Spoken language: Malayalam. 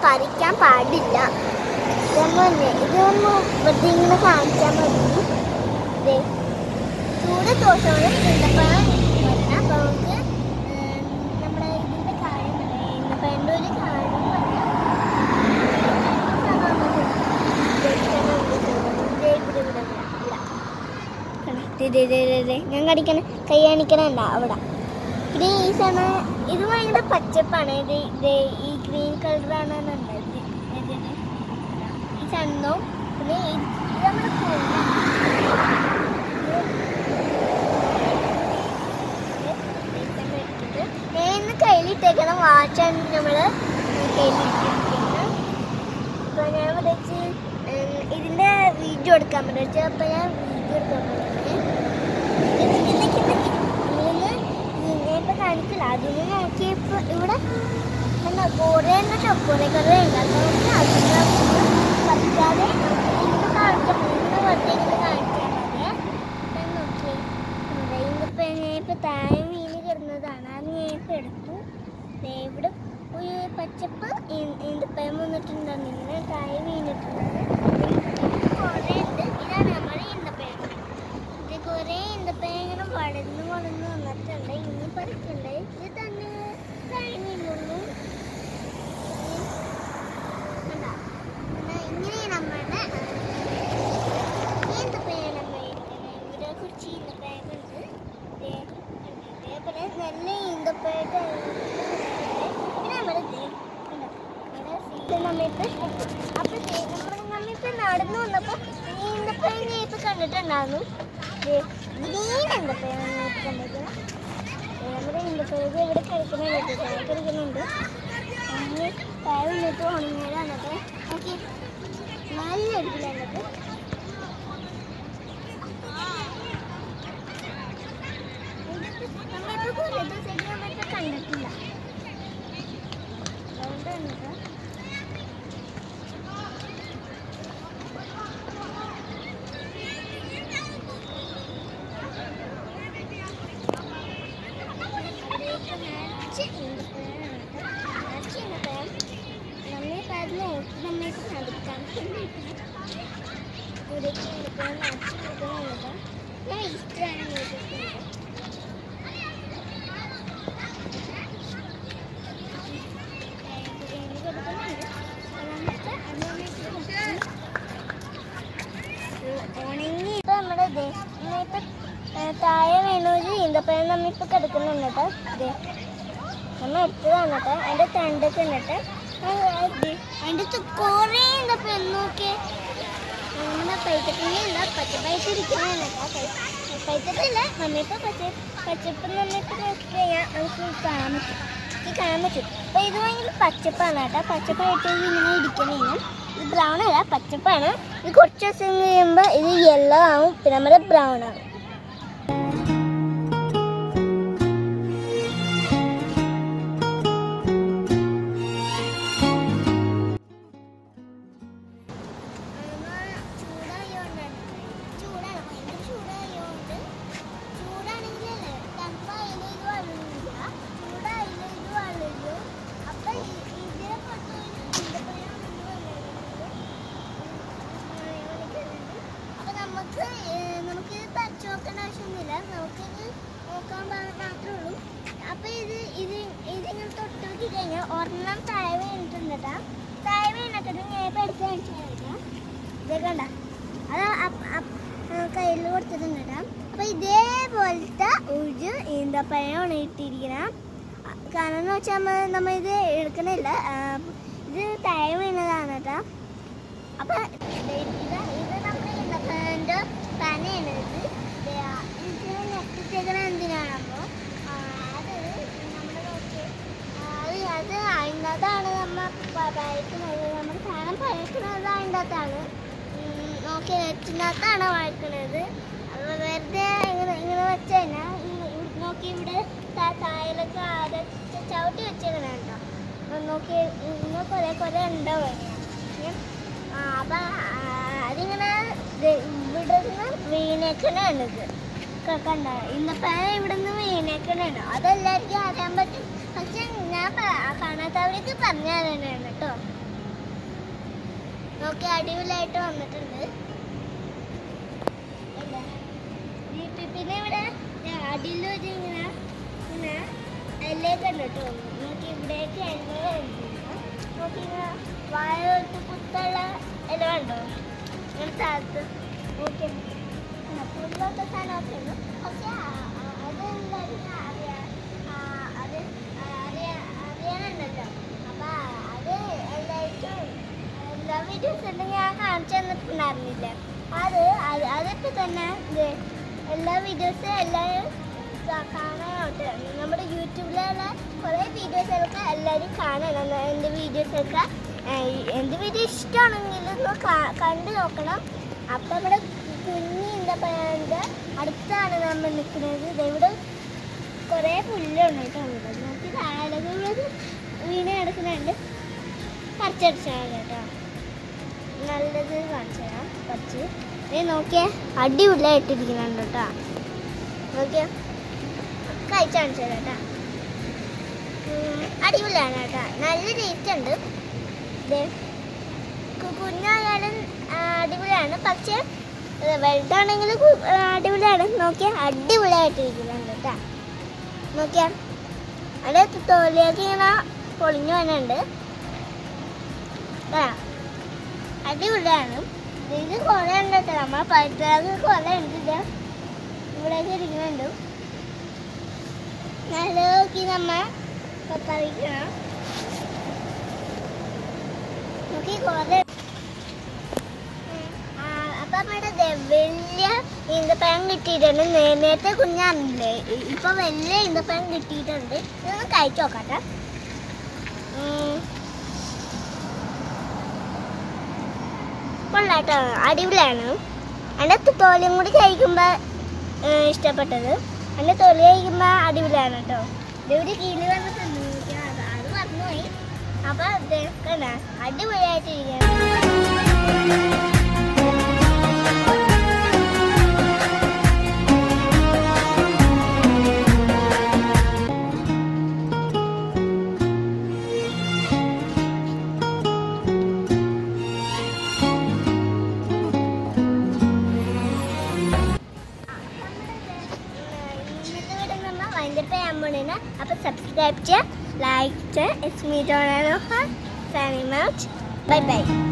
പറിക്കാൻ പാടില്ല ഇതൊന്നും തന്നെ ഇതൊന്ന് വെറുതെ ഇങ്ങനെ കാണിച്ചാൽ മതി ദേ, ചൂട് ദോഷമാണ് ഈന്തപ്പഴം വരണം അപ്പോൾ നമുക്ക് ഏം, നമ്മുടെ ഇതിൻ്റെ കാര്യം പറയാം ഈന്തപ്പഴൻ്റെ ഒരു കാര്യം പറയാം ഞാൻ കടിക്കണ കൈ കാണിക്കണണ്ട അവിടെ പിന്നെ ഈ സമയം ഇത് ഭയങ്കര പച്ചപ്പാണ് ഇത് ഇത് ഈ ഗ്രീൻ കളറാണ് ഉണ്ടായത് ഈ സണ്ണോ പിന്നെ ഇത് ഇത് നമ്മുടെ പൂവാണ്. ഞാൻ ഇന്ന് കയ്യിലിട്ടേക്കുന്ന വാച്ചാണ് നമ്മള് കയ്യിലിട്ടിരിക്കുന്നത് അപ്പൊ ഞാൻ വിളിച്ച് ഇതിന്റെ വീഡിയോ എടുക്കാൻ പറ്റും അപ്പൊ ഞാൻ വീഡിയോ എടുക്കാൻ പറ്റും ഇപ്പൊ കാണിക്കില്ല അതൊന്ന് നോക്കിയപ്പോ ഇവിടെ എന്താ കുറെ കുറെ കുറെ ഉണ്ട് അപ്പൊ നമുക്ക് അതിന്റെ പറ്റാതെ ഇന്ന് കാണിക്കാൻ ഇന്ന് വെറുതെ ഇങ്ങനെ കാണിച്ചാൽ മതി ഞാൻ നോക്കി ഇന്നിപ്പോ ഞാൻ ഇപ്പൊ താഴെ വീണ് കിടന്നതാണ് അത് ഞാൻ ഇപ്പൊ എടുത്തു ദേ ഇവിടെ ഒരു പച്ചപ്പ് ഈന്തപ്പഴം വന്നിട്ടുണ്ടായിരുന്നു ഇങ്ങനെ താഴെ വീണിട്ടുണ്ടായിരുന്നു കുറേ ഉണ്ട് ഇതാണ് നമ്മുടെ ഈന്തപ്പഴം ഇത് കുറേ ഈന്തപ്പഴം ഇങ്ങനെ വളർന്ന് വളർന്ന് വന്നിട്ടുണ്ട് ഇനി പറിക്കണ്ടേ ഇത് തന്നെ താഴെ വീണുള്ളൂ കണ്ടോ? എന്നാ ഇങ്ങനെ നമ്മുടെ ഈന്തപ്പഴം നമ്മൾ ഇരിക്കുന്നത് ഇവിടെ കുറച്ച് ഈന്തപ്പഴമുണ്ട് ദേ, അതേപോലെ നല്ല ഈന്തപ്പഴത്തെ പിന്നെ നമ്മുടെ ദേ, കണ്ടോ? ഇവിടെ സീറ്റ് നമ്മളിപ്പോ അപ്പൊ ദേ, നമ്മള് നമ്മളിപ്പോ നടന്നു വന്നപ്പോ ഈന്തപ്പഴം ഞാൻ ഇപ്പൊ കണ്ടിട്ടുണ്ടായിരുന്നു ദേ, ഗ്രീൻ ഈന്തപ്പഴം ഞാൻ ഇപ്പൊ കണ്ടിരിക്കുന്നത് ദേ, നമ്മുടെ ഈന്തപ്പഴം ഇവിടെ കഴിക്കുന്നുണ്ട് ചായ കഴിക്കുന്നുണ്ട് അങ്ങനെ താഴെ വന്നിട്ട് ഉണങ്ങിയതാണ് കേട്ടോ ഓക്കെ നല്ല അടിപൊളിയാണ് നമ്മളിപ്പോ കുറേ ദിവസമായിട്ട് നമ്മളിപ്പോ കണ്ടിട്ടില്ല അതുകൊണ്ടാണ് കേട്ടോ അവിടേക്ക് നിറച്ച് ഈന്തപ്പഴമാണ് കേട്ടോ. നിറച്ച് ഈന്തപ്പഴം. നമ്മളിപ്പോ അത് നോക്കി നമ്മളിപ്പോ കണ്ടിക്കാൻ ഇവിടേക്ക് ഈന്തപ്പഴം നിറച്ച് ഈന്തപ്പഴമാണ് കേട്ടോ. ഞാൻ ഇഷ്ടമാണ് ഈന്തപ്പഴം ഉണങ്ങി ഇപ്പൊ നമ്മുടെ ദേ, ഇന്നിപ്പോ, ഏ, താഴെ വീണൊരു ഈന്തപ്പഴം നമ്മിപ്പോ കിടക്കുന്നുണ്ട് കേട്ടോ ദേ. നമ്മ എടുത്തതാണ് കേട്ടോ അതിന്റെ തണ്ടൊക്കെ ഉണ്ട് കേട്ടോ അതിന്റെ കൊറേ ഈന്തപ്പഴം നോക്കിയേ നമ്മുടെ പൈത്തപ്പില്ല പച്ച പൈസ ഇരിക്കുന്നതാണ് കേട്ടോ പൈത്തപ്പില്ല നമ്മിപ്പോ പച്ച പച്ചപ്പ് നമ്മിപ്പോ നോക്കി കഴിഞ്ഞാൽ നമുക്ക് കാണാൻ പറ്റും ഇത് കാണാൻ പറ്റും അപ്പൊ ഇത് ഭയങ്കര പച്ചപ്പാണ് കേട്ടോ പച്ചപ്പായിട്ട് ഇത് ഇങ്ങനെ ഇരിക്കണില്ല ഇത് ബ്രൗൺ അല്ല പച്ചപ്പാണ് ഇത് കുറച്ച് ദിവസം കഴിയുമ്പോൾ ഇത് യെല്ലോ ആവും പിന്നെ നമ്മുടെ ബ്രൗൺ ആവും ചൂടാണ് ഭയങ്കര ചൂടായതുകൊണ്ട് ചൂടാണെങ്കിലല്ലേ തണുപ്പായാലും ഇത് വളരില്ല ചൂടായാലും ഇത് വളരും അപ്പൊ ഇ- ഇതിനെ കൊണ്ട് ഈന്തപ്പഴം കൊണ്ട് വളരുന്നത് അപ്പൊ നമുക്ക് ഏഹ്, നമുക്ക് ഇത് പറിച്ചു നോക്കേണ്ട ആവശ്യമൊന്നുമില്ല നമുക്കിത് നോക്കാൻ പാ- മാത്രമേ ഉള്ളൂ അപ്പൊ ഇത് ഇത് ഇതിങ്ങനെ തൊട്ട് നോക്കി കഴിഞ്ഞാൽ ഒരെണ്ണം താഴെ വീണിട്ടുണ്ട് കേട്ടോ താഴെ വീണിട്ട് ഞാൻ ഇപ്പൊ എടുത്ത് കാണിച്ചു തരാം ഇത് കണ്ട അത് അപ്പ്- അപ്പ് കയ്യിൽ കൊടുത്തിട്ടുണ്ട് കേട്ടോ അപ്പൊ ഇതേപോലത്തെ ഒരു ഈന്തപ്പഴമാണ് ഇട്ടിരിക്കണം കാരണം എന്ന് വെച്ചാൽ നമ്മ ഇത് എടുക്കണില്ല ആ, ഇത് താഴെ വീണതാണ് കേട്ടോ അപ്പൊ ഇത് ഇത് നമ്മുടെ ഈന്തപ്പഴന്റെ പനയാണ് ഇത് ദേ, ഇത് നെറ്റിച്ചേക്കണ എന്തിനാണപ്പോ ആ, അത് നമ്മുടെ നോക്കി അത് അത് അതിനകത്താണ് നമ്മ പ- പഴക്കുന്നത് നമ്മുടെ സാധനം പഴക്കുന്നത് അതിനകത്താണ് നോക്കി നെറ്റിനകത്താണ് വഴക്കുന്നത് അപ്പൊ വെറുതെ ഇങ്ങനെ ഇങ്ങനെ വെച്ച് കഴിഞ്ഞാൽ നോക്കി ഇവിടെ താ- താഴെയൊക്കെ ആരെ ച- ചവിട്ടി വെച്ചേക്കണ കേട്ടോ അപ്പൊ നോക്കി ഇങ്ങനെ കുറെ കുറെ ഉണ്ടാവും ഇങ്ങനെ. ആ അപ്പൊ ആ, അതിങ്ങനെ ദേ ഇവിടെ നിന്ന് വീണേക്കണാണ് ഇത് ക- കണ്ട ഇന്നപ്പോ ഇവിടെ നിന്ന് വീണേക്കണാണ് അതെല്ലാവർക്കും അറിയാൻ പറ്റും പക്ഷെ ഞാൻ പ- കാണാത്തവർക്ക് പറഞ്ഞു തരാനാണ് കേട്ടോ നോക്കി അടിപൊളിയായിട്ട് വന്നിട്ടുണ്ട് എന്താ? ഈ പി- പിന്നെ ഇവിടെ അടിയിൽ ഒരു ഇങ്ങനെ ഇങ്ങനെ എല്ലയൊക്കെ ഉണ്ട് കേട്ടോ നോക്കി ഇവിടേക്ക് എണ്ണ നോക്കി ഇങ്ങനെ വാഴ തൊട്ട് കുത്തുള്ള ഇല കണ്ടോ ഇങ്ങനെ താഴത്ത് നോക്കി പുല്ലൊക്കെ സാധനമൊക്കെ ഉണ്ട് പക്ഷെ ആ- ആ- അത് എല്ലാവരും അറിയാം ആ, അത് അറിയാ അറിയാനുണ്ടല്ലോ അപ്പൊ അത് എല്ലാവർക്കും എല്ലാ വീഡിയോസ് ഉണ്ടെങ്കിൽ ഞാൻ കാണിച്ചു തന്നിട്ടുണ്ടായിരുന്നില്ല അത് അത് അതിപ്പോ തന്നെ ഇത് എല്ലാ വീഡിയോസും എല്ലാവരും കാ- കാണാനായിട്ട് നമ്മുടെ യൂട്യൂബിലുള്ള കുറേ വീഡിയോസൊക്കെ എല്ലാവരും കാണണം എൻ്റെ വീഡിയോസൊക്കെ എൻ്റെ വീഡിയോ ഇഷ്ടമാണെങ്കിൽ ഒന്ന് കാ- കണ്ടു നോക്കണം അപ്പം നമ്മുടെ കുഞ്ഞി എന്താ പറയുക അടുത്താണ് നമ്മൾ നിൽക്കുന്നത് ദേ ഇവിടെ കുറേ പുല്ലുണ്ട് കേട്ടോ ഇവിടെ നോക്കി താഴെ വീണ് കിടക്കുന്നുണ്ട് പറിച്ചടിച്ചാണ് കേട്ടോ നല്ലത് കാണിച്ചു തരാം പറിച്ച് നീ നോക്കിയേ അടിപൊളിയായിട്ടിരിക്കുന്നുണ്ട് കേട്ടോ നോക്കിയേ കഴിച്ച് കാണിച്ചു തരാം കേട്ടോ ഉം, അടിപൊളിയാണ് കേട്ടോ നല്ല ടേസ്റ്റ് ഉണ്ട് ദേ, കു- കുഞ്ഞായാലും ആ, അടിപൊളിയാണ് പക്ഷേ വലുതാണെങ്കിൽ അടിപൊളിയാണ് നോക്കിയാൽ അടിപൊളിയായിട്ടിരിക്കുന്നുണ്ട് കേട്ടോ നോക്കിയാ അവിടെ തോലിയൊക്കെ ഇങ്ങനെ പൊളിഞ്ഞു വന്നുണ്ട് ആ, അടിപൊളിയാണ് ഇത് കുറേ ഉണ്ട് കേട്ടോ നമ്മളെ പഴുത്തത് കുറേ ഉണ്ട് ഇത് ഇവിടെയൊക്കെ ഇരിക്കുന്നുണ്ട് നല്ല നോക്കി നമ്മ പറിക്കണം നോക്കി കുറേ ആ, അപ്പൊ നമ്മുടെ ദേ വലിയ ഈന്തപ്പഴം കിട്ടിയിട്ടുണ്ട് നേ- നേരത്തെ കുഞ്ഞാണില്ലേ ഇ- ഇപ്പൊ വലിയ ഈന്തപ്പഴം കിട്ടിയിട്ടുണ്ട് ഇതൊന്ന് കഴിച്ചു നോക്കട്ടെ ഉം. കൊള്ളാട്ടോ അടിപൊളിയാണ് എൻ്റെ തോലിയും കൂടി കഴിക്കുമ്പോൾ ഇഷ്ടപ്പെട്ടത് എൻ്റെ തൊലി കഴിക്കുമ്പോൾ അടിപൊളിയാണ് കേട്ടോ ഇതൊരു കീഴിൽ വന്നിട്ടുണ്ട് എനിക്ക് അത് അത് മറന്നുപോയി അപ്പൊ ഇത് കണ്ട അടിപൊളിയായിട്ടിരിക്കുകയാണ് ഇന്നത്തെ വീഡിയോ നമ്മൾ വൈൻഡപ്പ് ചെയ്യാൻ പോണേന് അപ്പൊ സബ്സ്ക്രൈബ് ചെയ്യുക ലൈക്ക് ചെയ്യുക it's me Dona signing out bye by